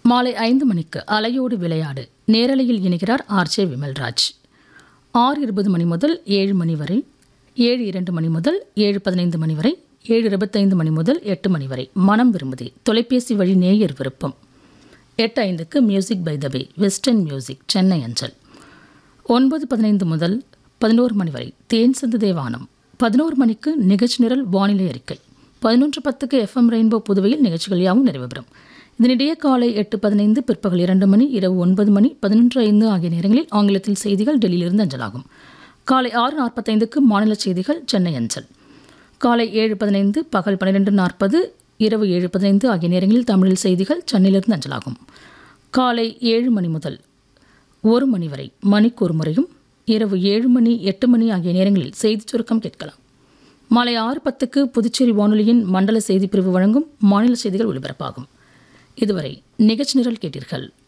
மாலை ஐந்து மணிக்கு அலையோடு விளையாடு நேரலையில் இணைகிறார் ஆர்ஜே விமல்ராஜ் ஆறு இருபது மணி முதல் ஏழு மணி வரை ஏழு இரண்டு மணி முதல் ஏழு பதினைந்து மணி வரை ஏழு இருபத்தைந்து மணி முதல் எட்டு மணி வரை மனம் விரும்புதே தொலைபேசி வழி நேயர் விருப்பம் எட்டு ஐந்துக்கு music by the way western music Chennai அஞ்சல் ஒன்பது பதினைந்து முதல் பதினோரு மணி வரை தேன் சிந்து தேவானம் பதினோரு மணிக்கு நிகழ்ச்சி நிரல் வானிலை அறிக்கை பதினொன்று பத்துக்கு எஃப்எம் ரெயின்போ புதுவையில் நிகழ்ச்சிகள் யாவும் நிறைவு பெறும் இதனிடையே காலை எட்டு பதினைந்து பிற்பகல் இரண்டு மணி இரவு ஒன்பது மணி பதினொன்று ஐந்து ஆகிய நேரங்களில் ஆங்கிலத்தில் செய்திகள் டெல்லியிலிருந்து அஞ்சலாகும் காலை ஆறு நாற்பத்தைந்துக்கு மாநில செய்திகள் சென்னை அஞ்சல் காலை ஏழு பதினைந்து பகல் பன்னிரெண்டு நாற்பது இரவு ஏழு பதினைந்து ஆகிய நேரங்களில் தமிழில் செய்திகள் சென்னையிலிருந்து அஞ்சலாகும் காலை ஏழு மணி முதல் ஒரு மணி வரை மணிக்கு ஒரு முறையும் இரவு ஏழு மணி எட்டு மணி ஆகிய நேரங்களில் செய்திச் சுருக்கம் கேட்கலாம் மாலை ஆறு பத்துக்கு புதுச்சேரி வானொலியின் மண்டல செய்திப் பிரிவு வழங்கும் மாநில செய்திகள் ஒலிபரப்பாகும் இதுவரை நிகழ்ச்சி நிரல் கேட்டீர்கள்